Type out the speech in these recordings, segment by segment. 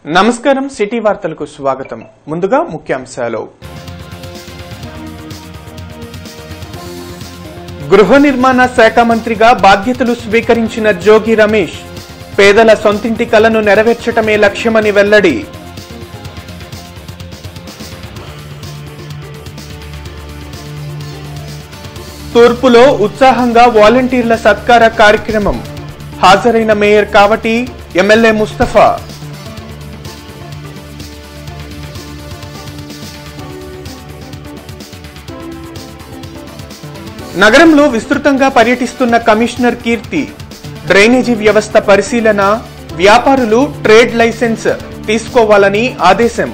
నమస్కారం సిటీ వార్తలకు స్వాగతం ముందుగా ముఖ్యాంశాలు గృహ నిర్మాణ శాఖ మంత్రిగా బాధ్యతలు స్వీకరించిన జోగి రమేష్ పేదల సొంతింటి కలను నెరవేర్చటమే లక్ష్యమని వెల్లడి తూర్పులో ఉత్సాహంగా వాలంటీర్ల సత్కార కార్యక్రమం హాజరైన మేయర్ కావటి ఎమ్మెల్యే ముస్తఫా నగరంలో విస్తృతంగా పర్యటిస్తున్న కమిషనర్ కీర్తి డ్రైనేజీ వ్యవస్థ పరిశీలన వ్యాపారులు ట్రేడ్ లైసెన్స్ తీసుకోవాలని ఆదేశం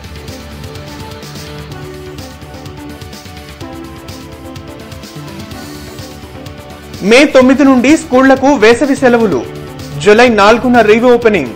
మే తొమ్మిది నుండి స్కూళ్లకు వేసవి సెలవులు జులై నాలుగున రీఓపెనింగ్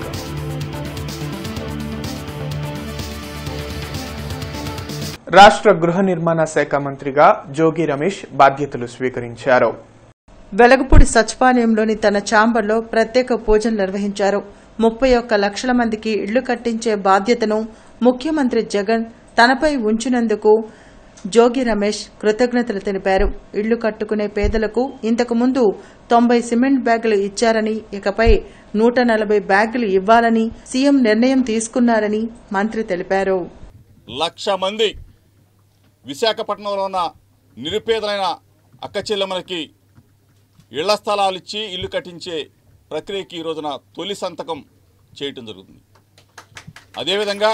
రాష్ట్ర గృహ నిర్మాణ శాఖ మంత్రిగా జోగి రమేష్ బాధ్యతలు స్వీకరించారు వెలగపూడి సచివాలయంలోని తన ఛాంబర్లో ప్రత్యేక పూజలు నిర్వహించారు ముప్పై ఒక్క లక్షల మందికి ఇళ్లు కట్టించే బాధ్యతను ముఖ్యమంత్రి జగన్ తనపై ఉంచినందుకు జోగి రమేష్ కృతజ్ఞతలు తెలిపారు ఇళ్లు కట్టుకునే పేదలకు ఇంతకు ముందు తొంభై సిమెంట్ బ్యాగులు ఇచ్చారని ఇకపై నూట నలభై బ్యాగులు ఇవ్వాలని సీఎం నిర్ణయం తీసుకున్నారని మంత్రి తెలిపారు లక్ష మంది విశాఖపట్నంలో ఉన్న నిరుపేదలైన అక్క చెల్లెమ్మలకి ఇళ్ల స్థలాలు ఇచ్చి ఇల్లు కట్టించే ప్రక్రియకి ఈ రోజున తొలి సంతకం చేయటం జరుగుతుంది అదేవిధంగా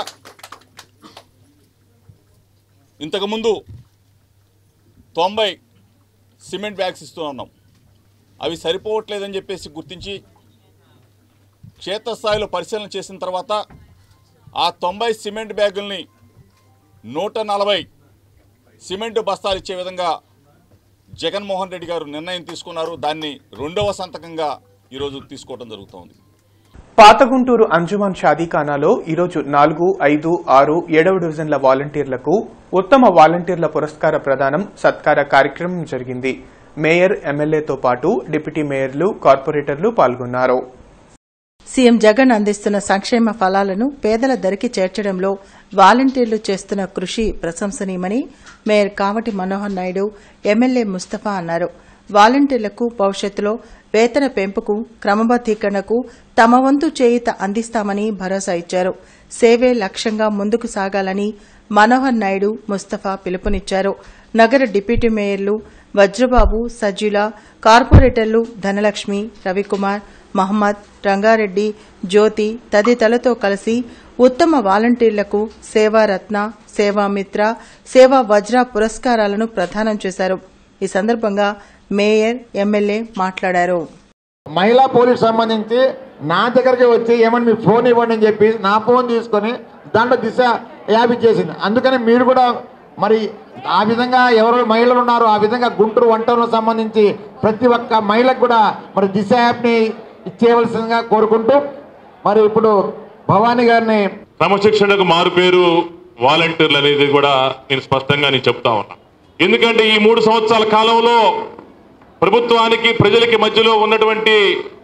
ఇంతకుముందు తొంభై సిమెంట్ బ్యాగ్స్ ఇస్తూ ఉన్నాం అవి సరిపోవట్లేదని చెప్పేసి గుర్తించి క్షేత్రస్థాయిలో పరిశీలన చేసిన తర్వాత ఆ తొంభై సిమెంట్ బ్యాగుల్ని నూట నలభై సిమెంట్ బస్తాలు ఇచ్చే విధంగా జగన్మోహన్ రెడ్డి గారు నిర్ణయం తీసుకున్నారు దాన్ని రెండవ సంతకంగా ఈరోజు తీసుకోవడం జరుగుతోంది పాతగుంటూరు అంజుమాన్ షాదీఖానాలో ఈరోజు నాలుగు ఐదు ఆరు ఏడవ డివిజన్ల వాలంటీర్లకు ఉత్తమ వాలంటీర్ల పురస్కార ప్రదానం సత్కార కార్యక్రమం జరిగింది మేయర్ ఎమ్మెల్యేతో పాటు డిప్యూటీ మేయర్లు కార్పొరేటర్లు పాల్గొన్నారు సీఎం జగన్ అందిస్తున్న సంక్షేమ ఫలాలను పేదల దరికి చేర్చడంలో వాలంటీర్లు చేస్తున్న కృషి ప్రశంసనీయమని మేయర్ కావటి మనోహర్ నాయుడు ఎమ్మెల్యే ముస్తఫా అన్నారు వాలంటీర్లకు భవిష్యత్తులో వేతన పెంపుకు క్రమబద్దీకరణకు తమ వంతు చేయిత అందిస్తామని భరోసా ఇచ్చారు సేవే లక్ష్యంగా ముందుకు సాగాలని మనోహర్ నాయుడు ముస్తఫా పిలుపునిచ్చారు నగర డిప్యూటీ మేయర్లు వజ్రబాబు సజ్జుల కార్పొరేటర్లు ధనలక్ష్మి రవికుమార్ మహమ్మద్ రంగారెడ్డి జ్యోతి తదితరులతో కలిసి ఉత్తమ వాలంటీర్లకు సేవారత్న సేవామిత్ర సేవా వజ్ర పురస్కారాలను ప్రదానం చేశారు ఈ సందర్భంగా మేయర్ ఎమ్మెల్యే మాట్లాడారు మహిళా పోలీస్ సంబంధించి నా దగ్గరికి వచ్చి ఏమని మీ ఫోన్ ఇవ్వండి అని చెప్పి నా ఫోన్ తీసుకొని దాంట్లో దిశ యాప్ ఇచ్చేసింది అందుకని మీరు కూడా మరి ఆ విధంగా ఎవరు మహిళలు ఉన్నారో ఆ విధంగా గుంటూరు వంటలకు సంబంధించి ప్రతి ఒక్క మహిళకు కూడా మరి దిశ యాప్ని ఇచ్చేయవలసిందిగా కోరుకుంటూ మరి ఇప్పుడు భవానీ గారిని క్రమశిక్షణకు మారుపేరు వాలంటీర్లు అనేది కూడా నేను స్పష్టంగా నేను చెప్తా ఉన్నా ఎందుకంటే ఈ మూడు సంవత్సరాల కాలంలో ప్రభుత్వానికి ప్రజలకి మధ్యలో ఉన్నటువంటి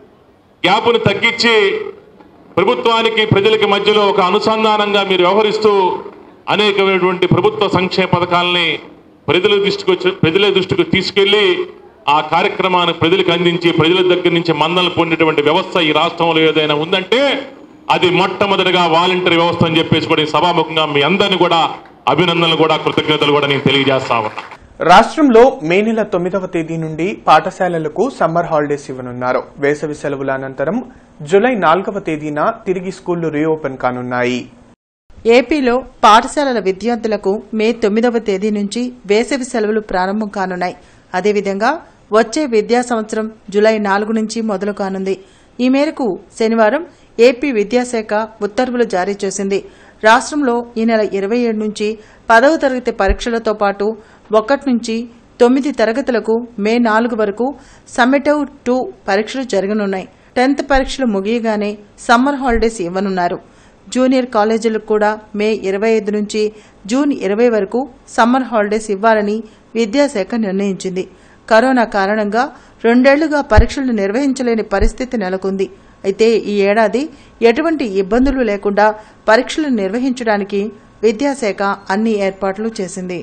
గ్యాప్ను తగ్గించి ప్రభుత్వానికి ప్రజలకి మధ్యలో ఒక అనుసంధానంగా మీరు వ్యవహరిస్తూ అనేకమైనటువంటి ప్రభుత్వ సంక్షేమ పథకాలని ప్రజల దృష్టికి వచ్చి ప్రజల దృష్టికి తీసుకెళ్లి ఆ కార్యక్రమాన్ని ప్రజలకు అందించి ప్రజల దగ్గర నుంచి మందలు పొందేటువంటి వ్యవస్థ ఈ రాష్ట్రంలో ఏదైనా ఉందంటే అది మొట్టమొదటిగా వాలంటీర్ వ్యవస్థ అని చెప్పేసి కూడా ఈ సభాముఖంగా మీ అందరిని కూడా అభినందనలు కూడా కృతజ్ఞతలు కూడా నేను తెలియజేస్తా ఉన్నా రాష్ట్రంలో మే నెల తొమ్మిదవ తేదీ నుండి పాఠశాలలకు సమ్మర్ హాలిడేస్ ఇవ్వనున్నారు వేసవి సెలవుల అనంతరం జులై నాలుగవ తేదీన తిరిగి స్కూళ్లు రీఓపెన్ కానున్నాయి ఏపీలో పాఠశాలల విద్యార్థులకు మే తొమ్మిదవ తేదీ నుంచి వేసవి సెలవులు ప్రారంభం కానున్నాయి అదేవిధంగా వచ్చే విద్యా సంవత్సరం జులై నాలుగు నుంచి మొదలు కానుంది ఈ మేరకు శనివారం ఏపీ విద్యాశాఖ ఉత్తర్వులు జారీ చేసింది రాష్ట్రంలో ఈ నెల ఇరవై ఏడు నుంచి పదవ తరగతి పరీక్షలతో పాటు ఒకటి నుంచి తొమ్మిది తరగతులకు మే నాలుగు వరకు సమ్మిటివ్ టూ పరీక్షలు జరగనున్నాయి టెన్త్ పరీక్షలు ముగియగానే సమ్మర్ హాలిడేస్ ఇవ్వనున్నారు జూనియర్ కాలేజీలకు కూడా మే ఇరవై ఐదు నుంచి జూన్ ఇరవై వరకు సమ్మర్ హాలిడేస్ ఇవ్వాలని విద్యాశాఖ నిర్ణయించింది కరోనా కారణంగా రెండేళ్లుగా పరీక్షలు నిర్వహించలేని పరిస్థితి నెలకొంది అయితే ఈ ఏడాది ఎటువంటి ఇబ్బందులు లేకుండా పరీక్షలు నిర్వహించడానికి విద్యాశాఖ అన్ని ఏర్పాట్లు చేసింది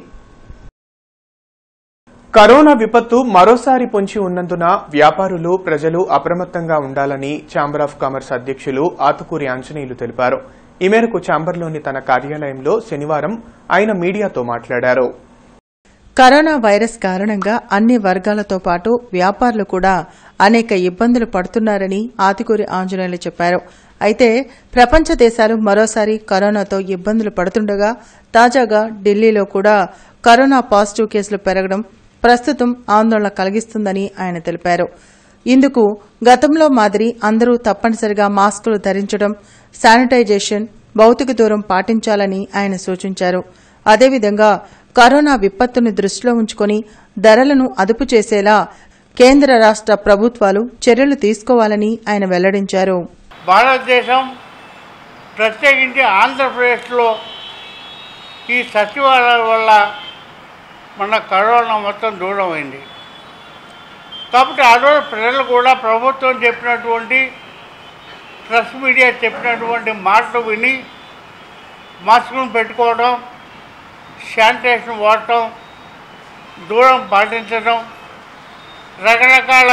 కరోనా విపత్తు మరోసారి పొంచి ఉన్నందున వ్యాపారులు ప్రజలు అప్రమత్తంగా ఉండాలని ఛాంబర్ ఆఫ్ కామర్స్ అధ్యక్షులు ఆతుకూరి ఆంజనేయులు తెలిపారు ఈ మేరకు ఛాంబర్లోని తన కార్యాలయంలో శనివారం ఆయన మీడియాతో మాట్లాడారు కరోనా వైరస్ కారణంగా అన్ని వర్గాలతో పాటు వ్యాపారులు కూడా అనేక ఇబ్బందులు పడుతున్నారని ఆతికూరి ఆంజనేయులు చెప్పారు అయితే ప్రపంచ దేశాలు మరోసారి కరోనాతో ఇబ్బందులు పడుతుండగా తాజాగా ఢిల్లీలో కూడా కరోనా పాజిటివ్ కేసులు పెరగడం ప్రస్తుతం ఆందోళన కలిగిస్తుందని ఆయన తెలిపారు ఇందుకు గతంలో మాదిరి అందరూ తప్పనిసరిగా మాస్కులు ధరించడం శానిటైజేషన్ భౌతిక దూరం పాటించాలని ఆయన సూచించారు అదేవిధంగా కరోనా విపత్తును దృష్టిలో ఉంచుకుని ధరలను అదుపు చేసేలా కేంద్ర రాష్ట ప్రభుత్వాలు చర్యలు తీసుకోవాలని ఆయన వెల్లడించారు భారతదేశం ప్రత్యేకించి ఆంధ్రప్రదేశ్లో ఈ సచివాలయాల వల్ల మన కరోనా మొత్తం దూరం అయింది కాబట్టి ఆ రోజు ప్రజలు కూడా ప్రభుత్వం చెప్పినటువంటి ప్రెస్ మీడియా చెప్పినటువంటి మాటలు విని మాస్కులు పెట్టుకోవడం శానిటైజేషన్ వాడటం దూరం పాటించడం రకరకాల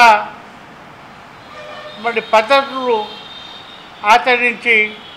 మరి పద్ధతులు ఆచరించి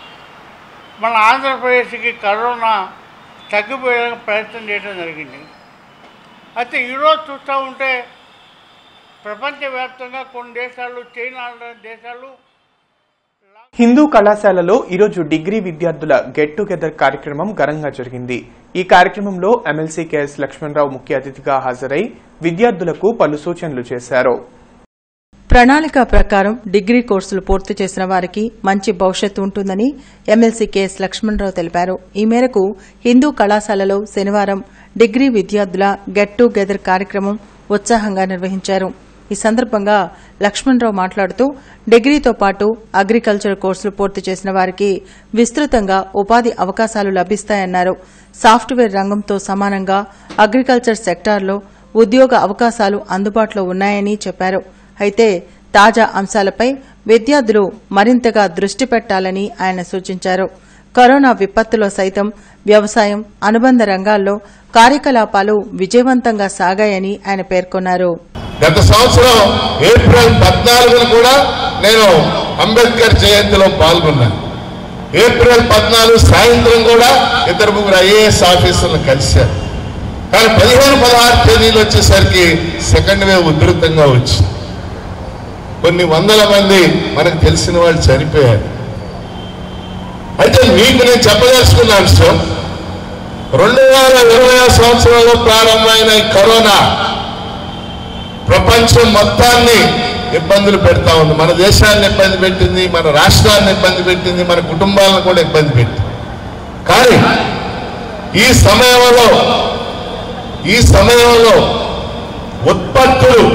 మన ఆంధ్రప్రదేశ్కి కరోనా తగ్గిపోయేందుకు ప్రయత్నం చేయడం జరిగింది అయితే ఈరోజు చూస్తూ ఉంటే ప్రపంచవ్యాప్తంగా కొన్ని దేశాలు చైనా లాంటి దేశాలు హిందూ కళాశాలలో ఈరోజు డిగ్రీ విద్యార్థుల గెట్ టుగెదర్ కార్యక్రమం ఘనంగా జరిగింది ఈ కార్యక్రమంలో ఎమ్మెల్సీ కెఎస్ లక్ష్మణరావు ముఖ్య అతిథిగా హాజరై విద్యార్థులకు పలు సూచనలు చేశారు ప్రణాళిక ప్రకారం డిగ్రీ కోర్సులు పూర్తి చేసిన వారికి మంచి భవిష్యత్తు ఉంటుందని ఎమ్మెల్సీ కెఎస్ లక్ష్మణరావు తెలిపారు ఈ మేరకు హిందూ కళాశాలలో శనివారం డిగ్రీ విద్యార్థుల గెట్ టుగెదర్ కార్యక్రమం ఉత్సాహంగా నిర్వహించారు ఈ సందర్భంగా లక్ష్మణరావు మాట్లాడుతూ డిగ్రీతో పాటు అగ్రికల్చర్ కోర్సులు పూర్తి చేసిన వారికి విస్తృతంగా ఉపాధి అవకాశాలు లభిస్తాయన్నారు సాఫ్ట్వేర్ రంగంతో సమానంగా అగ్రికల్చర్ సెక్టార్లో ఉద్యోగ అవకాశాలు అందుబాటులో ఉన్నాయని చెప్పారు అయితే తాజా అంశాలపై విద్యార్థులు మరింతగా దృష్టి పెట్టాలని ఆయన సూచించారు కరోనా విపత్తులో సైతం వ్యవసాయం అనుబంధ రంగాల్లో కార్యకలాపాలు విజయవంతంగా సాగాయని ఆయన పేర్కొన్నారు గత సంవత్సరం ఏప్రిల్ పద్నాలుగున కూడా నేను అంబేద్కర్ జయంతిలో పాల్గొన్నాను ఏప్రిల్ పద్నాలుగు సాయంత్రం కూడా ఇద్దరు ముగ్గురు ఐఏఎస్ ఆఫీసర్లు కలిశారు కానీ పదిహేను పదహారు తేదీలు వచ్చేసరికి సెకండ్ వేవ్ ఉధృతంగా వచ్చింది కొన్ని వందల మంది మనకు తెలిసిన వాళ్ళు చనిపోయారు అయితే మీకు నేను చెప్పదలుచుకున్న అంశం రెండు వేల ఇరవై సంవత్సరంలో ప్రారంభమైన ఈ కరోనా ప్రపంచం మొత్తాన్ని ఇబ్బందులు పెడతా ఉంది మన దేశాన్ని ఇబ్బంది పెట్టింది మన రాష్ట్రాన్ని ఇబ్బంది పెట్టింది మన కుటుంబాలను కూడా ఇబ్బంది పెట్టింది కానీ ఈ సమయంలో ఈ సమయంలో ఉత్పత్తులు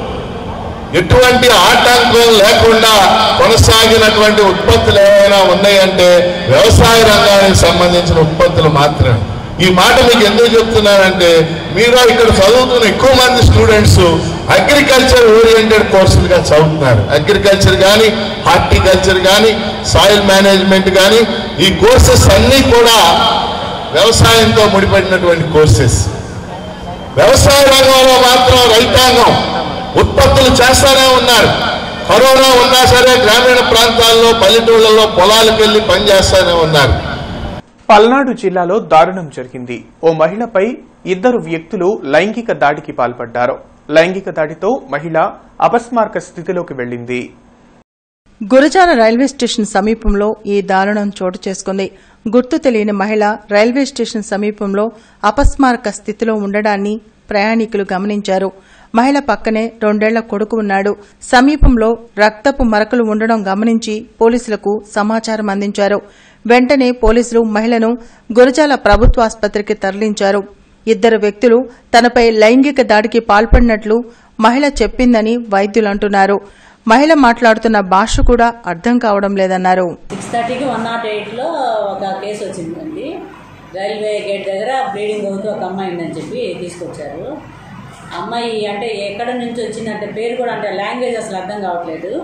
ఎటువంటి ఆటంకం లేకుండా కొనసాగినటువంటి ఉత్పత్తులు ఏమైనా ఉన్నాయంటే వ్యవసాయ రంగానికి సంబంధించిన ఉత్పత్తులు మాత్రమే ఈ మాట మీకు ఎందుకు చెప్తున్నానంటే మీరు ఇక్కడ చదువుతున్న ఎక్కువ మంది స్టూడెంట్స్ అగ్రికల్చర్ ఓరియంటెడ్ కోర్సులుగా చదువుతున్నారు అగ్రికల్చర్ కానీ హార్టికల్చర్ కానీ సాయిల్ మేనేజ్మెంట్ కానీ ఈ కోర్సెస్ అన్నీ కూడా వ్యవసాయంతో ముడిపడినటువంటి కోర్సెస్ వ్యవసాయ రంగంలో మాత్రం రైతాంగం ఉత్పత్తులు చేస్తానే ఉన్నారు కరోనా ఉన్నా సరే గ్రామీణ ప్రాంతాల్లో పల్లెటూళ్ళలో పొలాలకు వెళ్ళి పనిచేస్తానే ఉన్నారు పల్నాడు జిల్లాలో దారుణం జరిగింది ఓ మహిళపై ఇద్దరు వ్యక్తులు లైంగిక దాడికి పాల్పడ్డారు లైంగిక దాడితో మహిళ అపస్మారక స్థితిలోకి వెళ్లింది గురజాల రైల్వే స్టేషన్ సమీపంలో ఈ దారుణం చోటు చేసుకుంది గుర్తు తెలియని మహిళ రైల్వే స్టేషన్ సమీపంలో అపస్మారక స్థితిలో ఉండడాన్ని ప్రయాణికులు గమనించారు మహిళ పక్కనే రెండేళ్ల కొడుకు ఉన్నాడు సమీపంలో రక్తపు మరకలు ఉండడం గమనించి పోలీసులకు సమాచారం అందించారు వెంటనే పోలీసులు మహిళను గురజాల ప్రభుత్వాసుపత్రికి తరలించారు ఇద్దరు వ్యక్తులు తనపై లైంగిక దాడికి పాల్పడినట్లు మహిళ చెప్పిందని వైద్యులు అంటున్నారు మహిళ మాట్లాడుతున్న భాష కూడా అర్థం కావడం లేదన్నారు సిక్స్ థర్టీకి వన్ నాట్ ఎయిట్లో ఒక కేసు వచ్చిందండి రైల్వే గేట్ దగ్గర బ్లీడింగ్ అవుతూ ఒక అమ్మాయి ఉందని చెప్పి తీసుకొచ్చారు అమ్మాయి అంటే ఎక్కడ నుంచి వచ్చిందంటే పేరు కూడా అంటే లాంగ్వేజ్ అసలు అర్థం కావట్లేదు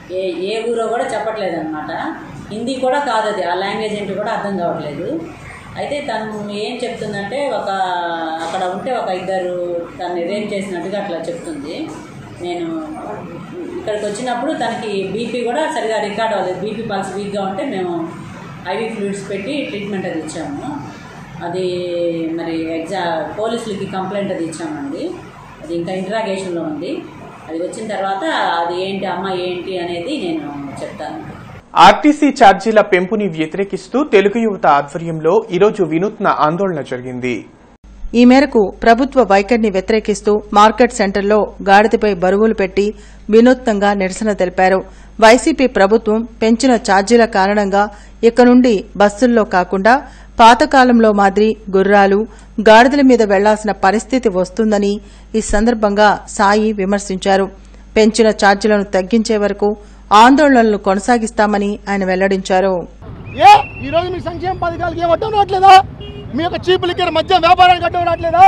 ఏ ఏ ఊరో కూడా చెప్పట్లేదు అనమాట హిందీ కూడా కాదు అది ఆ లాంగ్వేజ్ ఏంటి కూడా అర్థం కావట్లేదు అయితే తను ఏం చెప్తుందంటే ఒక అక్కడ ఉంటే ఒక ఇద్దరు తను రేప్ చేసినట్టుగా అట్లా చెప్తుంది నేను ఇక్కడికి వచ్చినప్పుడు తనకి బీపీ కూడా సరిగా రికార్డ్ అవ్వలేదు బీపీ పల్స్ వీక్గా ఉంటే మేము ఐవీ ఫ్లూయిడ్స్ పెట్టి ట్రీట్మెంట్ అది ఇచ్చాము అది మరి ఎగ్జా పోలీసులకి కంప్లైంట్ అది ఇచ్చామండి అది ఇంకా ఇంట్రాగేషన్లో ఉంది అది వచ్చిన తర్వాత అది ఏంటి అమ్మ ఏంటి అనేది నేను చెప్తాను ఆర్టీసీ ఛార్జీల పెంపుని వ్యతిరేకిస్తూ తెలుగు యువత ఆధ్వర్యంలో ఈరోజు వినూత్న ఆందోళన జరిగింది ఈ మేరకు ప్రభుత్వ వైఖరిని వ్యతిరేకిస్తూ మార్కెట్ సెంటర్లో గాడిదపై బరువులు పెట్టి వినూత్నంగా నిరసన తెలిపారు వైసీపీ ప్రభుత్వం పెంచిన ఛార్జీల కారణంగా ఇక నుండి బస్సుల్లో కాకుండా పాతకాలంలో మాదిరి గుర్రాలు గాడిదల మీద వెళ్లాల్సిన పరిస్థితి వస్తుందని ఈ సందర్భంగా సాయి విమర్శించారు పెంచిన ఛార్జీలను తగ్గించే వరకు ఆందోళనలు కొనసాగిస్తామని ఆయన వెల్లడించారు ఏ ఈ రోజు మీ సంక్షేమ పథకాలకి ఏం అడ్డం రావట్లేదా మీ యొక్క చీప్ లిక్కర్ మధ్య వ్యాపారానికి అడ్డం రావట్లేదా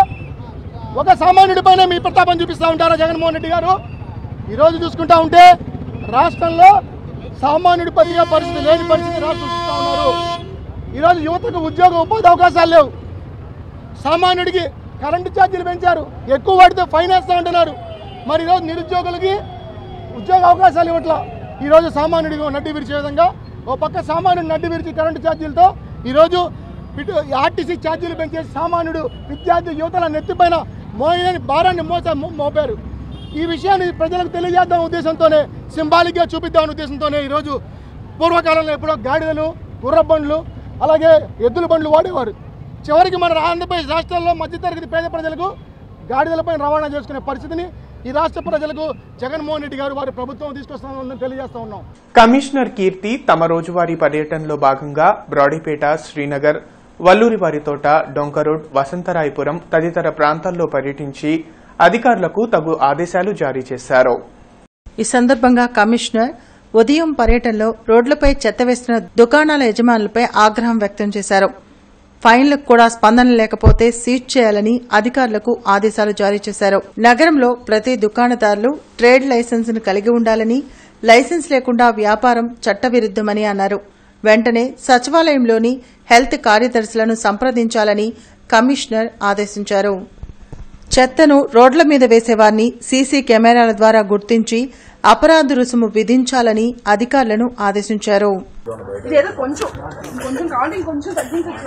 ఒక సామాన్యుడి పైన మీ ప్రతాపం చూపిస్తూ ఉంటారా జగన్మోహన్ రెడ్డి గారు ఈరోజు చూసుకుంటా ఉంటే రాష్ట్రంలో సామాన్యుడి పదిగా పరిస్థితి లేని పరిస్థితి రాష్ట్రం చూస్తూ ఉన్నారు ఈరోజు యువతకు ఉద్యోగ ఉపాధి అవకాశాలు లేవు సామాన్యుడికి కరెంటు ఛార్జీలు పెంచారు ఎక్కువ వాడితే ఫైన్ వేస్తూ ఉంటున్నారు మరి ఈరోజు నిరుద్యోగులకి ఉద్యోగ అవకాశాలు ఇవ్వట్లా ఈరోజు సామాన్యుడిగా నడ్డి విరిచే విధంగా ఓ పక్క సామాన్యుడు నడ్డి విరిచి కరెంటు ఛార్జీలతో ఈరోజు ఇటు ఆర్టీసీ ఛార్జీలు పెంచేసి సామాన్యుడు విద్యార్థి యువతల నెత్తిపైన మోయని భారాన్ని మోస మో- మోపారు ఈ విషయాన్ని ప్రజలకు తెలియజేద్దాం ఉద్దేశంతోనే సింబాలిక్గా చూపిద్దాం ఉద్దేశంతోనే ఈరోజు పూర్వకాలంలో ఎప్పుడో గాడిదలు గుర్ర బండ్లు అలాగే ఎద్దుల బండ్లు వాడేవారు చివరికి మన ఆంధ్రప్రదేశ్ రాష్ట్రాల్లో మధ్యతరగతి పేద ప్రజలకు గాడిదలపై రవాణా చేసుకునే పరిస్థితిని ఈ రాష్ట్ర ప్రజలకు జగన్మోహన్ రెడ్డి గారు వారి ప్రభుత్వం తీసుకొస్తామని తెలియజేస్తా ఉన్నాం కమిషనర్ కీర్తి తమ రోజువారీ పర్యటనలో భాగంగా బ్రాడీపేట శ్రీనగర్ వల్లూరివారితోట డొంకరోడ్ వసంతరాయపురం తదితర ప్రాంతాల్లో పర్యటించి అధికారులకు తగు ఆదేశాలు జారీ చేశారు ఈ సందర్భంగా కమిషనర్ ఉదయం పర్యటనలో రోడ్లపై చెత్త వేస్తున్న దుకాణాల యజమానులపై ఆగ్రహం వ్యక్తం చేశారు ఫైన్లకు కూడా స్పందన లేకపోతే సీజ్ చేయాలని అధికారులకు ఆదేశాలు జారీ చేశారు నగరంలో ప్రతి దుకాణదారులు ట్రేడ్ లైసెన్స్ ను కలిగి ఉండాలని లైసెన్స్ లేకుండా వ్యాపారం చట్టవిరుద్దమని అన్నారు వెంటనే సచివాలయంలోని హెల్త్ కార్యదర్శులను సంప్రదించాలని కమిషనర్ ఆదేశించారు చెత్తను రోడ్ల మీద వేసేవారిని సీసీ కెమెరాల ద్వారా గుర్తించి అపరాధ రుసుము విధించాలని అధికారులను ఆదేశించారు ఇదేదో కొంచెం కొంచెం కావాలి ఇంకొంచెం తగ్గించచ్చు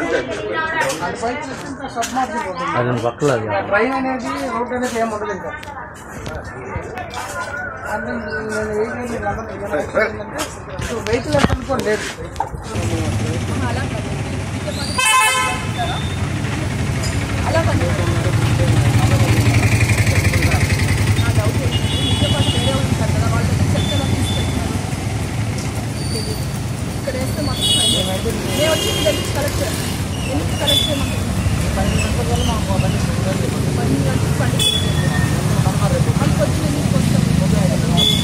ట్రైన్ అనేది రోడ్ అనేది ఏం ఉండదు ఇంకా వెహికల్ ఎంత అనుకోండి లేదు ఇక్కడ వేస్తే మాకు మేము వచ్చి ఇక్కడ నుంచి కలెక్ట్ చేయాలి ఎందుకు కలెక్ట్ చేయమంటారు వాళ్ళకి వచ్చి నేను తీసుకొస్తాను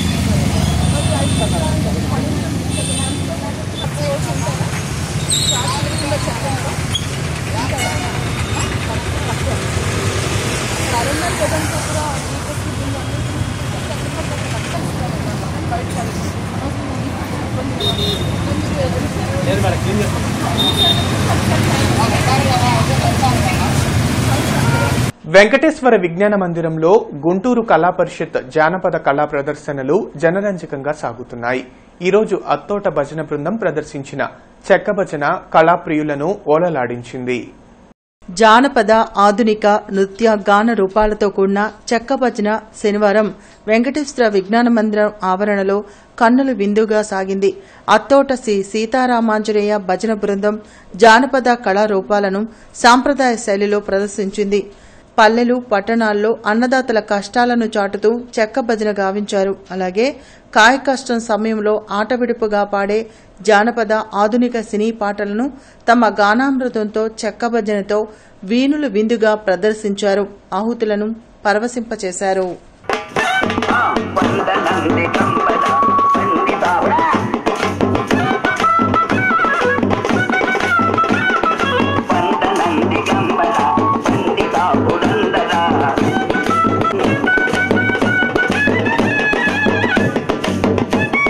వెంకటేశ్వర విజ్ఞాన మందిరంలో గుంటూరు కళా పరిషత్ జానపద కళా ప్రదర్శనలు జనరంజకంగా సాగుతున్నాయి ఈరోజు అత్తోట భజన బృందం ప్రదర్శించిన చెక్క భజన కళాప్రియులను ఓలలాడించింది జానపద ఆధునిక నృత్య గాన రూపాలతో కూడిన చెక్క భజన శనివారం వెంకటేశ్వర విజ్ఞాన మందిరం ఆవరణలో కన్నుల విందుగా సాగింది అత్తోట శ్రీ సీతారామాంజనేయ భజన బృందం జానపద కళారూపాలను సాంప్రదాయ శైలిలో ప్రదర్శించింది పల్లెలు పట్టణాల్లో అన్నదాతల కష్టాలను చాటుతూ చెక్క భజన గావించారు అలాగే కాయ కష్టం సమయంలో ఆటవిడుపుగా పాడే జానపద ఆధునిక సినీ పాటలను తమ గానామృతంతో చెక్క భజనతో వీణులు విందుగా ప్రదర్శించారు ఆహుతులను పరవశింపచేశారు నంది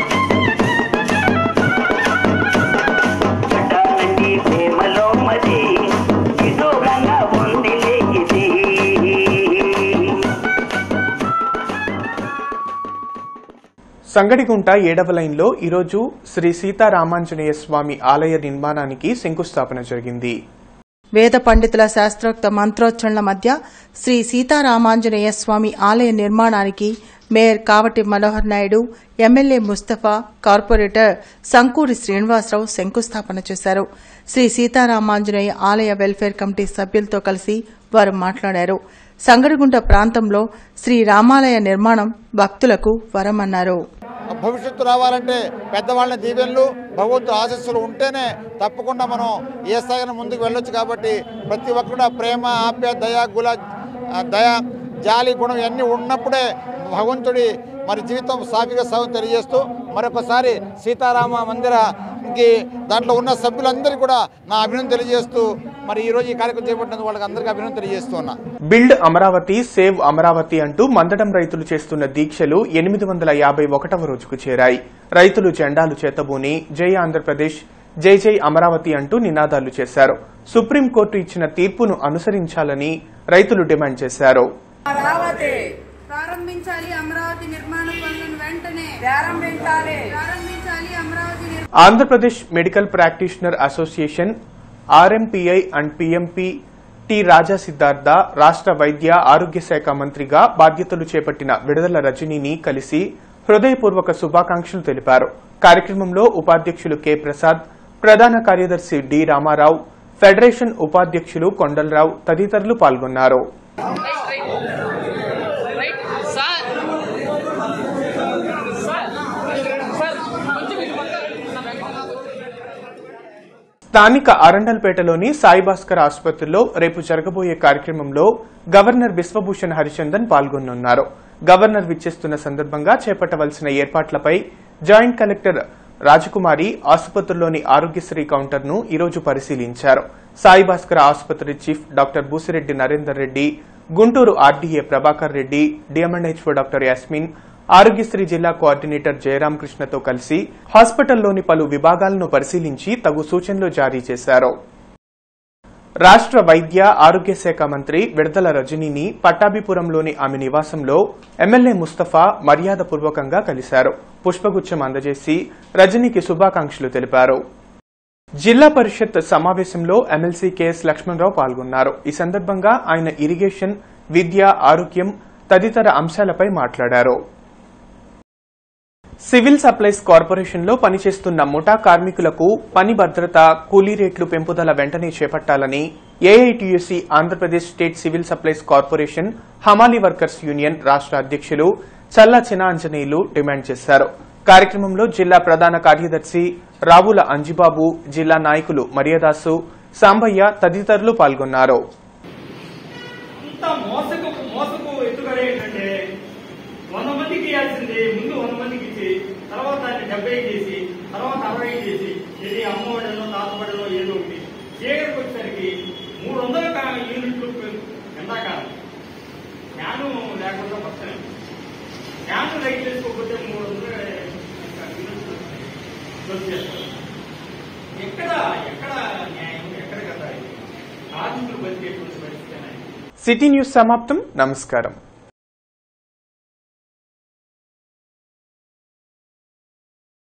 సంగడిగుంట ఏడవ లైన్లో ఈరోజు శ్రీ సీతారామాంజనేయ స్వామి ఆలయ నిర్మాణానికి శంకుస్థాపన జరిగింది వేద పండితుల శాస్త్రోక్త మంత్రోచ్చరణల మధ్య శ్రీ సీతారామాంజనేయ స్వామి ఆలయ నిర్మాణానికి mayor Kavati Manohar Naidu MLA Mustafa corporator Sankuri Srinivasarao శంకుస్థాపన చేశారు శ్రీ సీతారామాంజనేయ ఆలయ వెల్ఫేర్ కమిటీ సభ్యులతో కలిసి వారు మాట్లాడారు సంగడిగుంట ప్రాంతంలో శ్రీ రామాలయ నిర్మాణం భక్తులకు వరమన్నారు భవిష్యత్తు రావాలంటే పెద్దవాళ్ళ దీవెనలు భగవంతుడు ఆశస్సులు ఉంటేనే తప్పకుండా మనం ఏ స్థాయిలో ముందుకు వెళ్ళొచ్చు కాబట్టి ప్రతి ఒక్కరు ప్రేమ ఆప్య దయ గుల ఆ, దయ జాలి గుణం ఇవన్నీ ఉన్నప్పుడే భగవంతుడి మరి జీవితం సాఫీగా సాగు తెలియజేస్తూ మరొకసారి సీతారామ మందిరకి దాంట్లో ఉన్న సభ్యులందరికీ కూడా నా అభినందన తెలియజేస్తూ మరి ఈరోజు ఈ కార్యక్రమం చేపట్టినందుకు వాళ్ళకి అందరికీ అభినందన తెలియజేస్తూ ఉన్నా బిల్డ్ అమరావతి సేవ్ అమరావతి అంటూ మందడం రైతులు చేస్తున్న దీక్షలు ఎనిమిది వందల యాభై ఒకటవ రోజుకు చేరాయి రైతులు జెండాలు చేతబూని జై ఆంధ్రప్రదేశ్ జై జై అమరావతి అంటూ నినాదాలు చేశారు సుప్రీంకోర్టు ఇచ్చిన తీర్పును అనుసరించాలని రైతులు డిమాండ్ చేశారు అమరావతి ప్రారంభించాలి అమరావతి నిర్మాణ పనులను వెంటనే ప్రారంభించాలి ప్రారంభించాలి అమరావతి నిర్మాణ Andhra Pradesh medical practitioner association RMPI and PMP T Raja Siddhartha రాష్ట్ర వైద్య ఆరోగ్య శాఖ మంత్రిగా బాధ్యతలు చేపట్టిన విడుదల రజనీని కలిసి హృదయపూర్వక శుభాకాంక్షలు తెలిపారు కార్యక్రమంలో ఉపాధ్యక్షులు కె ప్రసాద్ ప్రధాన కార్యదర్శి డి రామారావు ఫెడరేషన్ ఉపాధ్యక్షులు కొండలరావు తదితరులు పాల్గొన్నారు స్థానిక అరండల్పేటలోని సాయిభాస్కర్ ఆసుపత్రిలో రేపు జరగబోయే కార్యక్రమంలో గవర్నర్ బిశ్వభూషణ్ హరిచందన్ పాల్గొనున్నారు గవర్నర్ విచ్చేస్తున్న సందర్భంగా చేపట్టవలసిన ఏర్పాట్లపై జాయింట్ కలెక్టర్ రాజకుమారి ఆసుపత్రిలోని ఆరోగ్యశ్రీ కౌంటర్ను ఈరోజు పరిశీలించారు సాయిభాస్కర్ ఆసుపత్రి chief doctor Boosireddy Narender Reddy Guntur RDA Prabhakar Reddy DMNHO doctor Yasmin Aarogyasri జిల్లా కోఆర్డినేటర్ జయరామకృష్ణతో కలిసి హాస్పిటల్లోని పలు విభాగాలను పరిశీలించి తగు సూచనలు జారీ చేశారు రాష్ట్ర వైద్య ఆరోగ్య శాఖ మంత్రి విడదల రజనీని పట్టాభిపురంలోని ఆమె నివాసంలో ఎమ్మెల్యే ముస్తఫా మర్యాదపూర్వకంగా కలిశారు పుష్పగుచ్చం అందజేసి రజనీకి శుభాకాంక్షలు తెలిపారు జిల్లా పరిషత్ సమావేశంలో ఎమ్మెల్సీ కెఎస్ లక్ష్మణరావు పాల్గొన్నారు ఈ సందర్భంగా ఆయన ఇరిగేషన్ విద్య ఆరోగ్యం తదితర అంశాలపై మాట్లాడారు సివిల్ సప్లైస్ కార్పొరేషన్లో పనిచేస్తున్న ముఠా కార్మికులకు పని భద్రత కూలీ రేట్లు పెంపుదల వెంటనే చేపట్టాలని AITUC Andhra Pradesh state civil supplies corporation హమాలీ వర్కర్స్ యూనియన్ రాష్ట్ర అధ్యక్షులు చల్లా చినాంజనేయులు డిమాండ్ చేశారు కార్యక్రమంలో జిల్లా ప్రధాన కార్యదర్శి రావుల అంజిబాబు జిల్లా నాయకులు మర్యాదాసు సాంబయ్య తదితరులు పాల్గొన్నారు అంత మోసకు మోసకు ఎత్తుగడ ఏంటంటే వంద మందికి ఇవ్వాల్సింది ముందు వంద మందికి ఇచ్చి తర్వాత దాన్ని డెబ్బై చేసి తర్వాత అరవై చేసి ఇది అమ్మఒడిలో తాతబడిలో ఏదో ఒకటి చీకటికి వచ్చేసరికి మూడు వందల కా- యూనిట్లు పె- ఎండాకాలం ఫ్యాను లేకుండా వస్తాయి ఫ్యాను రైట్ చేసుకోకపోతే మూడు వందల యూనిట్లు వచ్చేస్తారు ఎక్కడ ఎక్కడ న్యాయం ఎక్కడ కదా ఇది? కార్మికులు బతికేటువంటి పరిస్థితి అనేది సిటీ న్యూస్ సమాప్తం నమస్కారం